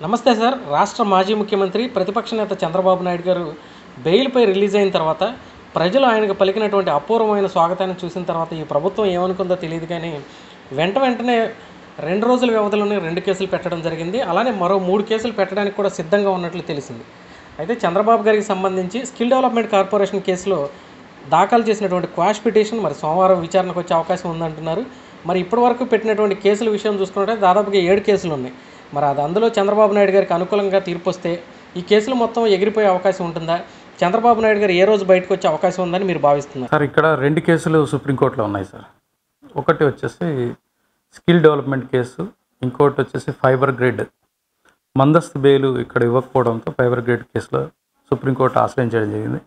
నమస్తే సార్ రాష్ట్ర మాజీ ముఖ్యమంత్రి ప్రతిపక్ష నేత చంద్రబాబు నాయుడు గారు బెయిల్పై రిలీజ్ అయిన తర్వాత ప్రజలు ఆయనకు పలికినటువంటి అపూర్వమైన స్వాగతాన్ని చూసిన తర్వాత ఈ ప్రభుత్వం ఏమనుకుందో తెలియదు కానీ వెంట వెంటనే రెండు రోజుల వ్యవధిలోనే రెండు కేసులు పెట్టడం జరిగింది అలానే మరో మూడు కేసులు పెట్టడానికి కూడా సిద్ధంగా ఉన్నట్లు తెలిసింది అయితే చంద్రబాబు గారికి సంబంధించి స్కిల్ డెవలప్మెంట్ కార్పొరేషన్ కేసులో దాఖలు చేసినటువంటి క్వాష్ పిటిషన్ మరి సోమవారం విచారణకు వచ్చే అవకాశం ఉందంటున్నారు మరి ఇప్పటి వరకు పెట్టినటువంటి కేసుల విషయం చూసుకుంటే దాదాపుగా ఏడు కేసులు ఉన్నాయి మరి అది అందులో చంద్రబాబు నాయుడు గారికి అనుకూలంగా తీర్పు వస్తే ఈ కేసులు మొత్తం ఎగిరిపోయే అవకాశం ఉంటుందా చంద్రబాబు నాయుడు గారు ఏ రోజు బయటకు వచ్చే అవకాశం ఉందని మీరు భావిస్తున్నారు సార్ ఇక్కడ రెండు కేసులు సుప్రీంకోర్టులో ఉన్నాయి సార్ ఒకటి వచ్చేసి స్కిల్ డెవలప్మెంట్ కేసు ఇంకోటి వచ్చేసి ఫైబర్ గ్రేడ్ మందస్తు బెయిల్ ఇక్కడ ఇవ్వకపోవడంతో ఫైబర్ గ్రేడ్ కేసులో సుప్రీంకోర్టు ఆశ్రయించడం జరిగింది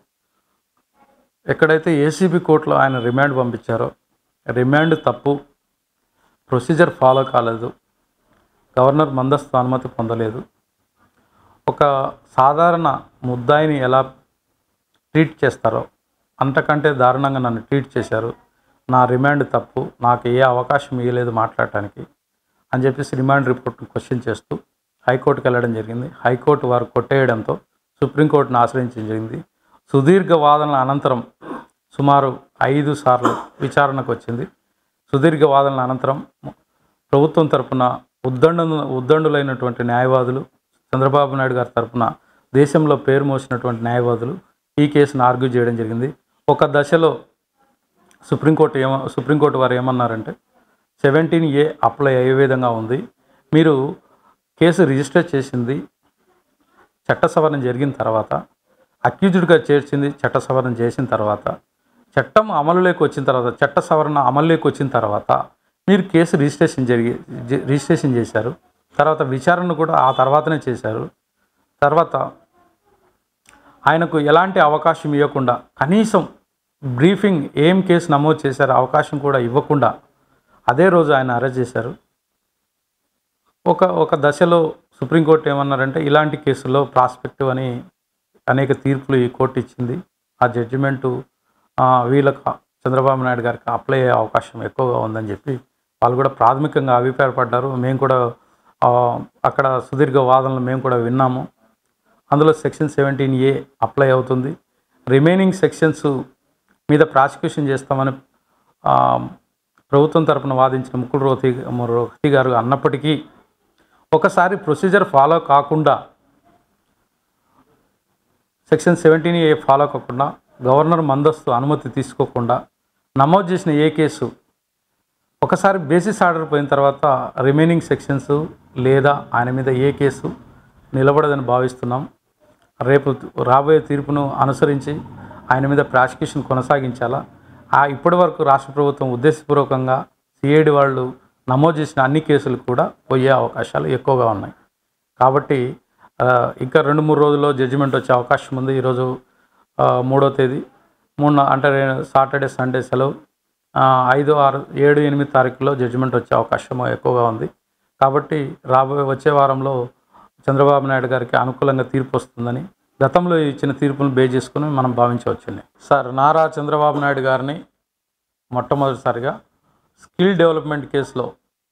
ఎక్కడైతే ఏసీబీ కోర్టులో ఆయన రిమాండ్ పంపించారో రిమాండ్ తప్పు ప్రొసీజర్ ఫాలో కాలేదు గవర్నర్ మందస్తు అనుమతి పొందలేదు ఒక సాధారణ ముద్దాయిని ఎలా ట్రీట్ చేస్తారో అంతకంటే దారుణంగా నన్ను ట్రీట్ చేశారు నా రిమాండ్ తప్పు నాకు ఏ అవకాశం ఇవ్వలేదు మాట్లాడటానికి అని చెప్పేసి రిమాండ్ రిపోర్ట్ను క్వశ్చన్ చేస్తూ హైకోర్టుకి వెళ్ళడం జరిగింది హైకోర్టు వారు కొట్టేయడంతో సుప్రీంకోర్టును ఆశ్రయించడం జరిగింది సుదీర్ఘ వాదనల అనంతరం సుమారు ఐదు సార్లు విచారణకు వచ్చింది సుదీర్ఘ వాదనల అనంతరం ప్రభుత్వం తరపున ఉద్దండు ఉద్దండులైనటువంటి న్యాయవాదులు చంద్రబాబు నాయుడు గారి తరపున దేశంలో పేరు మోసినటువంటి న్యాయవాదులు ఈ కేసును ఆర్గ్యూ చేయడం జరిగింది ఒక దశలో సుప్రీంకోర్టు ఏమ సుప్రీంకోర్టు వారు ఏమన్నారంటే సెవెంటీన్ ఏ అప్లై అయ్యే విధంగా ఉంది మీరు కేసు రిజిస్టర్ చేసింది చట్ట సవరణ జరిగిన తర్వాత అక్యూజ్డ్గా చేర్చింది చట్ట సవరణ చేసిన తర్వాత చట్టం అమలులోకి వచ్చిన తర్వాత చట్ట సవరణ అమలులోకి వచ్చిన తర్వాత మీరు కేసు రిజిస్ట్రేషన్ జరిగి జ- రిజిస్ట్రేషన్ చేశారు తర్వాత విచారణ కూడా ఆ తర్వాతనే చేశారు తర్వాత ఆయనకు ఎలాంటి అవకాశం ఇవ్వకుండా కనీసం బ్రీఫింగ్ ఏం కేసు నమోదు చేశారో అవకాశం కూడా ఇవ్వకుండా అదే రోజు ఆయన అరెస్ట్ చేశారు ఒక ఒక దశలో సుప్రీంకోర్టు ఏమన్నారంటే ఇలాంటి కేసుల్లో ప్రాస్పెక్టివ్ అని అనేక తీర్పులు ఈ కోర్టు ఇచ్చింది ఆ జడ్జిమెంటు ఆ, వీళ్ళకు చంద్రబాబు నాయుడు గారికి అప్లై అయ్యే అవకాశం ఎక్కువగా ఉందని చెప్పి వాళ్ళు కూడా ప్రాథమికంగా అభిప్రాయపడ్డారు మేము కూడా ఆ, అక్కడ సుదీర్ఘ వాదనలు మేము కూడా విన్నాము అందులో సెక్షన్ సెవెంటీన్ ఏ అప్లై అవుతుంది రిమైనింగ్ సెక్షన్స్ మీద ప్రాసిక్యూషన్ చేస్తామని ఆ, ప్రభుత్వం తరపున వాదించిన ముకుల్ రోహి రోహి గారు అన్నప్పటికీ ఒకసారి ప్రొసీజర్ ఫాలో కాకుండా సెక్షన్ సెవెంటీన్ ఏ ఫాలో కాకుండా గవర్నర్ మందస్తు అనుమతి తీసుకోకుండా నమోదు చేసిన ఏ కేసు ఒకసారి బేసిస్ ఆర్డర్ పోయిన తర్వాత రిమైనింగ్ సెక్షన్స్ లేదా ఆయన మీద ఏ కేసు నిలబడదని భావిస్తున్నాం రేపు రాబోయే తీర్పును అనుసరించి ఆయన మీద ప్రాసిక్యూషన్ కొనసాగించాలా ఆ ఇప్పటి వరకు రాష్ట్ర ప్రభుత్వం ఉద్దేశపూర్వకంగా సిఐడి వాళ్ళు నమోదు చేసిన అన్ని కేసులు కూడా పోయే అవకాశాలు ఎక్కువగా ఉన్నాయి కాబట్టి ఆ, ఇంకా రెండు మూడు రోజుల్లో జడ్జిమెంట్ వచ్చే అవకాశం ఉంది ఈరోజు ఆ, మూడో తేదీ మూడు నా- అంటే రే- సాటర్డే సండే సెలవు ఆ, ఐదు ఆరు ఏడు ఎనిమిది తారీఖులో జడ్జిమెంట్ వచ్చే అవకాశం ఎక్కువగా ఉంది కాబట్టి రాబోయే వచ్చే వారంలో చంద్రబాబు నాయుడు గారికి అనుకూలంగా తీర్పు వస్తుందని గతంలో ఇచ్చిన తీర్పును బే చేసుకుని మనం భావించవచ్చండి సార్ నారా చంద్రబాబు నాయుడు గారిని మొట్టమొదటిసారిగా స్కిల్ డెవలప్మెంట్ కేసులో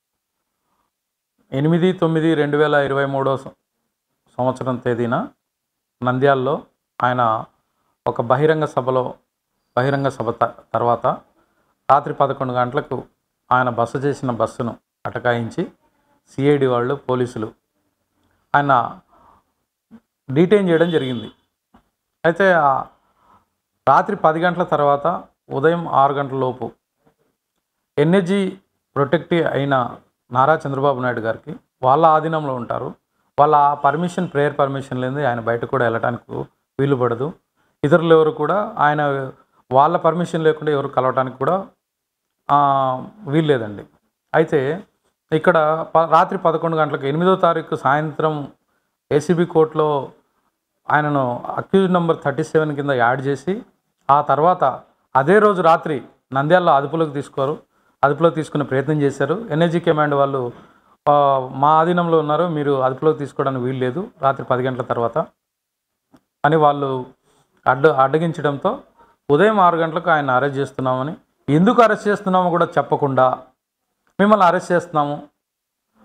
ఎనిమిది తొమ్మిది రెండు వేల ఇరవై మూడో సం- సంవత్సరం తేదీన నంద్యాలలో ఆయన ఒక బహిరంగ సభలో బహిరంగ సభ త- తర్వాత రాత్రి పదకొండు గంటలకు ఆయన బస చేసిన బస్సును అటకాయించి సిఐడి వాళ్ళు పోలీసులు ఆయన డీటైన్ చేయడం జరిగింది అయితే ఆ రాత్రి పది గంటల తర్వాత ఉదయం ఆరు గంటల లోపు ఎన్ఎస్జీ ప్రొటెక్టివ్ అయిన నారా చంద్రబాబు నాయుడు గారికి వాళ్ళ ఆధీనంలో ఉంటారు వాళ్ళ పర్మిషన్ ప్రేయర్ పర్మిషన్ లేని ఆయన బయట కూడా వెళ్ళటానికి వీలు పడదు ఇతరులు ఎవరు కూడా ఆయన వాళ్ళ పర్మిషన్ లేకుండా ఎవరు కలవటానికి కూడా ఆ, వీలు లేదండి అయితే ఇక్కడ ప రాత్రి పదకొండు గంటలకు ఎనిమిదో తారీఖు సాయంత్రం ఏసీబీ కోర్టులో ఆయనను అక్యూజ్ నెంబర్ థర్టీ సెవెన్ కింద యాడ్ చేసి ఆ తర్వాత అదే రోజు రాత్రి నంద్యాలలో అదుపులోకి తీసుకోరు అదుపులోకి తీసుకునే ప్రయత్నం చేశారు ఎన్ఏజీ కమాండ్ వాళ్ళు ఆ, మా ఆధీనంలో ఉన్నారు మీరు అదుపులోకి తీసుకోవడానికి వీలు లేదు రాత్రి పది గంటల తర్వాత అని వాళ్ళు అడ్డు అడ్డగించడంతో ఉదయం ఆరు గంటలకు ఆయన అరెస్ట్ చేస్తున్నామని ఎందుకు అరెస్ట్ చేస్తున్నామో కూడా చెప్పకుండా మిమ్మల్ని అరెస్ట్ చేస్తున్నాము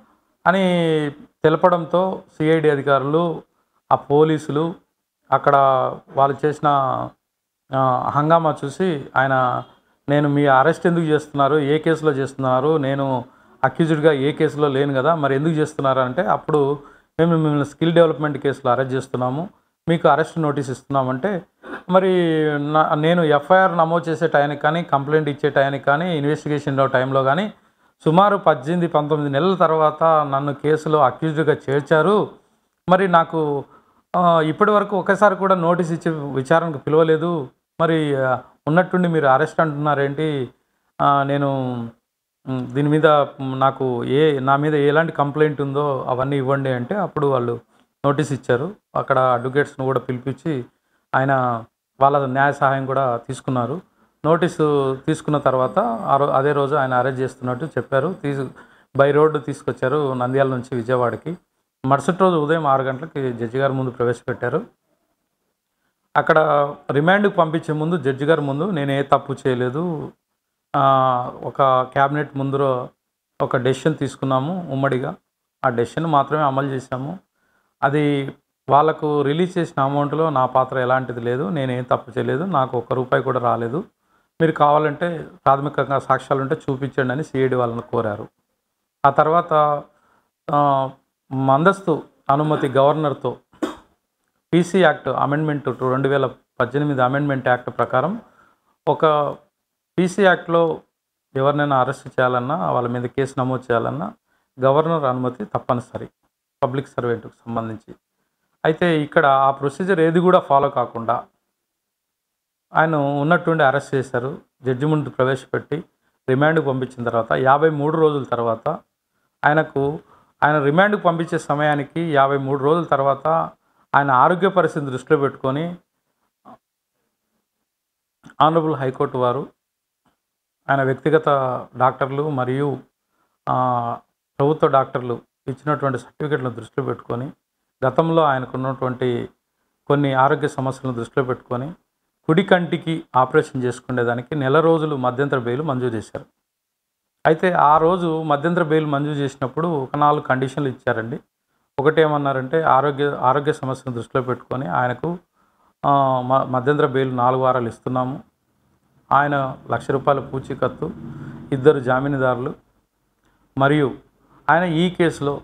అని తెలపడంతో సిఐడి అధికారులు ఆ పోలీసులు అక్కడ వాళ్ళు చేసిన ఆ, హంగామా చూసి ఆయన నేను మీ అరెస్ట్ ఎందుకు చేస్తున్నారు ఏ కేసులో చేస్తున్నారు నేను అక్యూజ్డ్గా ఏ కేసులో లేను కదా మరి ఎందుకు చేస్తున్నారు అంటే అప్పుడు మేము మిమ్మల్ని స్కిల్ డెవలప్మెంట్ కేసులో అరెస్ట్ చేస్తున్నాము మీకు అరెస్ట్ నోటీస్ ఇస్తున్నామంటే మరి నా నేను ఎఫ్ఐఆర్ నమోదు చేసే టైంకి కానీ కంప్లైంట్ ఇచ్చే టైంకి కానీ ఇన్వెస్టిగేషన్ టైంలో కానీ సుమారు పద్దెనిమిది పంతొమ్మిది నెలల తర్వాత నన్ను కేసులో అక్యూజ్డ్గా చేర్చారు మరి నాకు ఆ, ఇప్పటి వరకు ఒకసారి కూడా నోటీస్ ఇచ్చి విచారణకు పిలవలేదు మరి ఆ, ఉన్నట్టుండి మీరు అరెస్ట్ అంటున్నారేంటి ఆ, నేను మ్, దీని మీద మ్, నాకు ఏ నా మీద ఎలాంటి కంప్లైంట్ ఉందో అవన్నీ ఇవ్వండి అంటే అప్పుడు వాళ్ళు నోటీస్ ఇచ్చారు అక్కడ అడ్వకేట్స్ను కూడా పిలిపించి ఆయన వాళ్ళ న్యాయ సహాయం కూడా తీసుకున్నారు నోటీసు తీసుకున్న తర్వాత ఆ రో అదే రోజు ఆయన అరెస్ట్ చేస్తున్నట్టు చెప్పారు తీసు బై రోడ్డు తీసుకొచ్చారు నంద్యాల నుంచి విజయవాడకి మరుసటి రోజు ఉదయం ఆరు గంటలకి జడ్జి గారి ముందు ప్రవేశపెట్టారు అక్కడ రిమాండ్కి పంపించే ముందు జడ్జి గారి ముందు నేను ఏ తప్పు చేయలేదు ఆ, ఒక క్యాబినెట్ ముందు ఒక డెసిషన్ తీసుకున్నాము ఉమ్మడిగా ఆ డెసిషన్ మాత్రమే అమలు చేశాము అది వాళ్ళకు రిలీజ్ చేసిన అమౌంట్లో నా పాత్ర ఎలాంటిది లేదు నేను ఏం తప్పు చేయలేదు నాకు ఒక్క రూపాయి కూడా రాలేదు మీరు కావాలంటే ప్రాథమికంగా సాక్ష్యాలు ఉంటే చూపించండి అని సిఐడి వాళ్ళని కోరారు ఆ తర్వాత ఆ, మందస్తు అనుమతి గవర్నర్తో పీసీ యాక్ట్ అమెండ్మెంట్ రెండు వేల పద్దెనిమిది అమెండ్మెంట్ యాక్ట్ ప్రకారం ఒక పీసీ యాక్ట్లో ఎవరినైనా అరెస్ట్ చేయాలన్నా వాళ్ళ మీద కేసు నమోదు చేయాలన్నా గవర్నర్ అనుమతి తప్పనిసరి పబ్లిక్ సర్వెంట్కి సంబంధించి అయితే ఇక్కడ ఆ ప్రొసీజర్ ఏది కూడా ఫాలో కాకుండా ఆయన ఉన్నట్టుండి అరెస్ట్ చేశారు జడ్జి ముందు ప్రవేశపెట్టి రిమాండ్కి పంపించిన తర్వాత యాభై మూడు రోజుల తర్వాత ఆయనకు ఆయన రిమాండ్కి పంపించే సమయానికి యాభై మూడు రోజుల తర్వాత ఆయన ఆరోగ్య పరిస్థితిని దృష్టిలో పెట్టుకొని ఆనరబుల్ హైకోర్టు వారు ఆయన వ్యక్తిగత డాక్టర్లు మరియు ఆ, ప్రభుత్వ డాక్టర్లు ఇచ్చినటువంటి సర్టిఫికెట్లను దృష్టిలో పెట్టుకొని గతంలో ఆయనకు ఉన్నటువంటి కొన్ని ఆరోగ్య సమస్యలను దృష్టిలో పెట్టుకొని కుడి కంటికి ఆపరేషన్ చేసుకునేదానికి నెల రోజులు మధ్యంతర బెయిల్ మంజూరు చేశారు అయితే ఆ రోజు మధ్యంతర బెయిల్ మంజూరు చేసినప్పుడు ఒక నాలుగు కండిషన్లు ఇచ్చారండి ఒకటి ఏమన్నారంటే ఆరోగ్య ఆరోగ్య సమస్యను దృష్టిలో పెట్టుకొని ఆయనకు ఆ, మ- మధ్యంతర బెయిల్ నాలుగు వారాలు ఇస్తున్నాము ఆయన లక్ష రూపాయల పూచీకత్తు ఇద్దరు జామీనుదారులు మరియు ఆయన ఈ కేసులో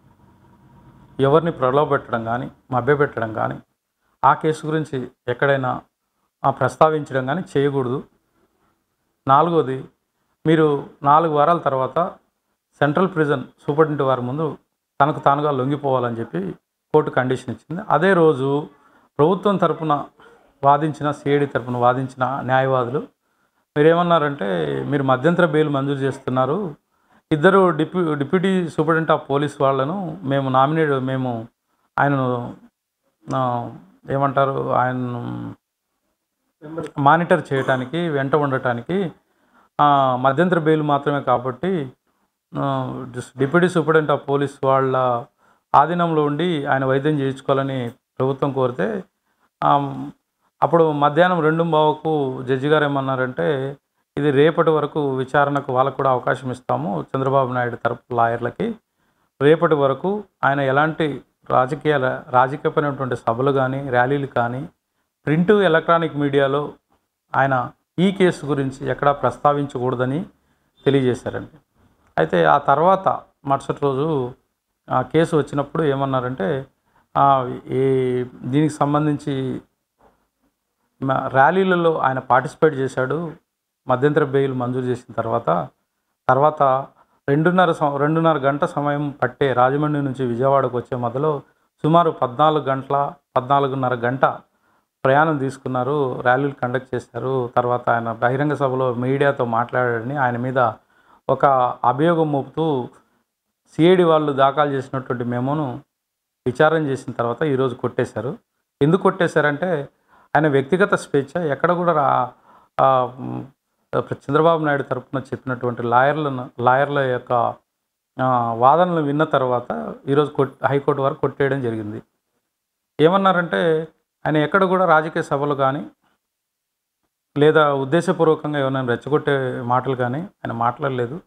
ఎవరిని ప్రలోభపెట్టడం కానీ మభ్యపెట్టడం కానీ ఆ కేసు గురించి ఎక్కడైనా ఆ, ప్రస్తావించడం కానీ చేయకూడదు నాలుగోది మీరు నాలుగు వారాల తర్వాత సెంట్రల్ ప్రిజన్ సూపరింటెండెంట్ వారి ముందు తనకు తానుగా లొంగిపోవాలని చెప్పి కోర్టు కండిషన్ ఇచ్చింది అదే రోజు ప్రభుత్వం తరపున వాదించిన సిఐడి తరపున వాదించిన న్యాయవాదులు మీరేమన్నారంటే మీరు మధ్యంతర బెయిల్ మంజూరు చేస్తున్నారు ఇద్దరు డిప్యూ డిప్యూటీ సూపరింటెండెంట్ ఆఫ్ పోలీస్ వాళ్ళను మేము నామినేట్ మేము ఆయనను ఆ, ఏమంటారు ఆయనను మానిటర్ చేయటానికి వెంట ఉండటానికి ఆ, మధ్యంతర బెయిల్ మాత్రమే కాబట్టి ఆ, డిస్- డిప్యూటీ సూపరింటెండెంట్ ఆఫ్ పోలీస్ వాళ్ళ ఆధీనంలో ఉండి ఆయన వైద్యం చేయించుకోవాలని ప్రభుత్వం కోరితే ఆ, అప్పుడు మధ్యాహ్నం రెండు బావుకు జడ్జి గారు ఏమన్నారంటే ఇది రేపటి వరకు విచారణకు వాళ్ళకు కూడా అవకాశం ఇస్తాము చంద్రబాబు నాయుడు తరపు లాయర్లకి రేపటి వరకు ఆయన ఎలాంటి రాజకీయ రాజకీయపరమైనటువంటి సభలు కానీ ర్యాలీలు కానీ ప్రింట్ ఎలక్ట్రానిక్ మీడియాలో ఆయన ఈ కేసు గురించి ఎక్కడా ప్రస్తావించకూడదని తెలియజేశారండి అయితే ఆ తర్వాత మరుసటి రోజు ఆ కేసు వచ్చినప్పుడు ఏమన్నారంటే ఆ, ఈ దీనికి సంబంధించి మ- ర్యాలీలలో ఆయన పార్టిసిపేట్ చేశాడు మధ్యంతర బెయిల్ మంజూరు చేసిన తర్వాత తర్వాత రెండున్నర సం- రెండున్నర గంట సమయం పట్టే రాజమండ్రి నుంచి విజయవాడకు వచ్చే మొదలు సుమారు పద్నాలుగు గంటల పద్నాలుగున్నర గంట ప్రయాణం తీసుకున్నారు ర్యాలీలు కండక్ట్ చేశారు తర్వాత ఆయన బహిరంగ సభలో మీడియాతో మాట్లాడాడని ఆయన మీద ఒక అభియోగం మోపుతూ సిఐడి వాళ్ళు దాఖలు చేసినటువంటి మెమోను విచారణ చేసిన తర్వాత ఈరోజు కొట్టేశారు ఎందుకు కొట్టేశారంటే ఆయన వ్యక్తిగత స్వేచ్ఛ ఎక్కడ కూడా రా ఆ, మ్, చంద్రబాబు నాయుడు తరపున చెప్పినటువంటి లాయర్లను లాయర్ల యొక్క ఆ, వాదనలు విన్న తర్వాత ఈరోజు కొట్ హైకోర్టు వరకు కొట్టేయడం జరిగింది ఏమన్నారంటే ఆయన ఎక్కడ కూడా రాజకీయ సభలు కానీ లేదా ఉద్దేశపూర్వకంగా ఏమైనా రెచ్చగొట్టే మాటలు కానీ ఆయన మాట్లాడలేదు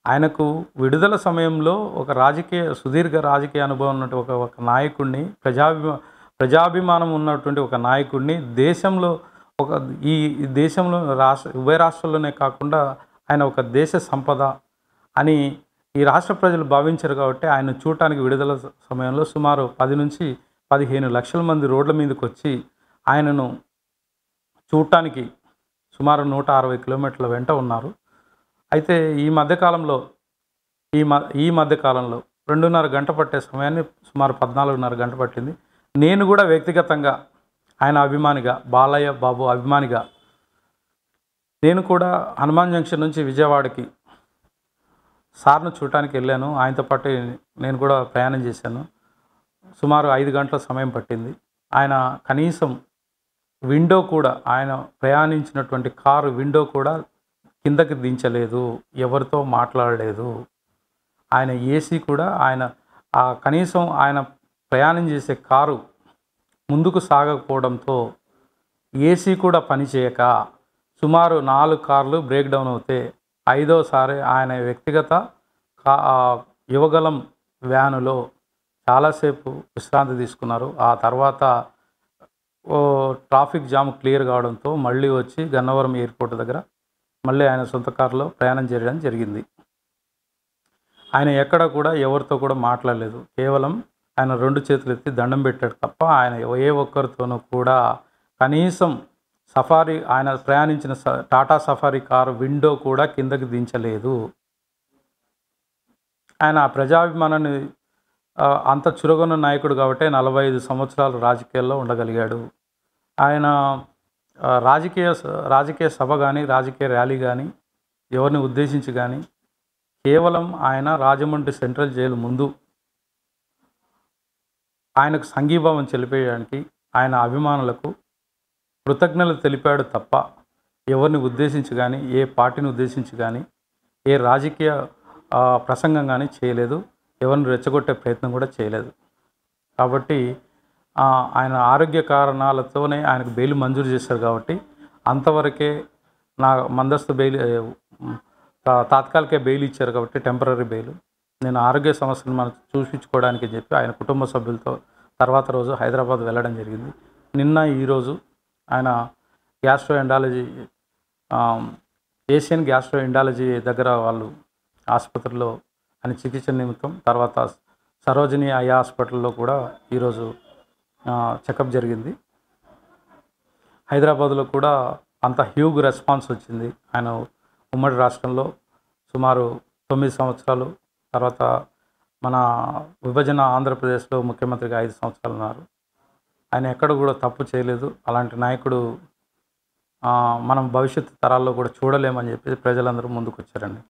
ఆయనకు విడుదల సమయంలో ఒక రాజకీయ సుదీర్ఘ రాజకీయ అనుభవం ఉన్నటువంటి ఒక ఒక నాయకుడిని ప్రజాభిమా ప్రజాభిమానం ఉన్నటువంటి ఒక నాయకుడిని దేశంలో ఒక ఈ ఈ దేశంలో రాష్ట్ర ఉభయ రాష్ట్రాల్లోనే కాకుండా ఆయన ఒక దేశ సంపద అని ఈ రాష్ట్ర ప్రజలు భావించారు కాబట్టి ఆయన చూడటానికి విడుదల స- సమయంలో సుమారు పది నుంచి పదిహేను లక్షల మంది రోడ్ల మీదకి వచ్చి ఆయనను చూడటానికి సుమారు నూట అరవై కిలోమీటర్ల వెంట ఉన్నారు అయితే ఈ మధ్యకాలంలో ఈ మ ఈ మధ్యకాలంలో రెండున్నర గంట పట్టే సమయాన్ని సుమారు పద్నాలుగున్నర గంట పట్టింది నేను కూడా వ్యక్తిగతంగా ఆయన అభిమానిగా బాలయ్య బాబు అభిమానిగా నేను కూడా హనుమాన్ జంక్షన్ నుంచి విజయవాడకి సార్ను చూడటానికి వెళ్ళాను ఆయనతో పాటు నేను కూడా ప్రయాణం చేశాను సుమారు ఐదు గంటల సమయం పట్టింది ఆయన కనీసం విండో కూడా ఆయన ప్రయాణించినటువంటి కారు విండో కూడా కిందకి దించలేదు ఎవరితో మాట్లాడలేదు ఆయన ఏసీ కూడా ఆయన ఆ కనీసం ఆయన ప్రయాణం చేసే కారు ముందుకు సాగకపోవడంతో ఏసీ కూడా పనిచేయక సుమారు నాలుగు కార్లు బ్రేక్ డౌన్ అవుతే ఐదోసారి ఆయన వ్యక్తిగత కా ఆ యువగలం వ్యానులో చాలాసేపు విశ్రాంతి తీసుకున్నారు ఆ తర్వాత ఓ ట్రాఫిక్ జామ్ క్లియర్ కావడంతో మళ్ళీ వచ్చి గన్నవరం ఎయిర్పోర్ట్ దగ్గర మళ్ళీ ఆయన సొంత కారులో ప్రయాణం చేయడం జరిగింది ఆయన ఎక్కడ కూడా ఎవరితో కూడా మాట్లాడలేదు కేవలం ఆయన రెండు చేతులు ఎత్తి దండం పెట్టాడు తప్ప ఆయన ఏ ఒక్కరితోనూ కూడా కనీసం సఫారీ ఆయన ప్రయాణించిన స- టాటా సఫారీ కారు విండో కూడా కిందకి దించలేదు ఆయన ఆ ప్రజాభిమానాన్ని ఆ, అంత చురుగొన్న నాయకుడు కాబట్టి నలభై ఐదు సంవత్సరాలు రాజకీయాల్లో ఉండగలిగాడు ఆయన ఆ, రాజకీయ స- రాజకీయ సభ కానీ రాజకీయ ర్యాలీ కానీ ఎవరిని ఉద్దేశించి కానీ కేవలం ఆయన రాజమండ్రి సెంట్రల్ జైలు ముందు ఆయనకు సంఘీభావం తెలిపేయడానికి ఆయన అభిమానులకు కృతజ్ఞతలు తెలిపాడు తప్ప ఎవరిని ఉద్దేశించి కానీ ఏ పార్టీని ఉద్దేశించి కానీ ఏ రాజకీయ ఆ, ప్రసంగం కానీ చేయలేదు ఎవరిని రెచ్చగొట్టే ప్రయత్నం కూడా చేయలేదు కాబట్టి ఆ, ఆయన ఆరోగ్య కారణాలతోనే ఆయనకు బెయిల్ మంజూరు చేశారు కాబట్టి అంతవరకే నా మందస్తు బెయిల్ ఏ, తా- తాత్కాలిక బెయిల్ ఇచ్చారు కాబట్టి టెంపరీ బెయిల్ నేను ఆరోగ్య సమస్యను మనం చూపించుకోవడానికి అని చెప్పి ఆయన కుటుంబ సభ్యులతో తర్వాత రోజు హైదరాబాద్ వెళ్ళడం జరిగింది నిన్న ఈరోజు ఆయన gastroenterology Asian gastroenterology దగ్గర వాళ్ళు ఆసుపత్రిలో ఆయన చికిత్స నిమిత్తం తర్వాత సరోజిని ఐ హాస్పిటల్లో కూడా ఈరోజు చెకప్ జరిగింది హైదరాబాద్లో కూడా అంత హ్యూగ్ రెస్పాన్స్ వచ్చింది ఆయన ఉమ్మడి రాష్ట్రంలో సుమారు తొమ్మిది సంవత్సరాలు తర్వాత మన విభజన ఆంధ్రప్రదేశ్లో ముఖ్యమంత్రిగా ఐదు సంవత్సరాలు ఉన్నారు ఆయన ఎక్కడ కూడా తప్పు చేయలేదు అలాంటి నాయకుడు ఆ, మనం భవిష్యత్తు తరాల్లో కూడా చూడలేమని చెప్పి ప్రజలందరూ ముందుకు వచ్చారండి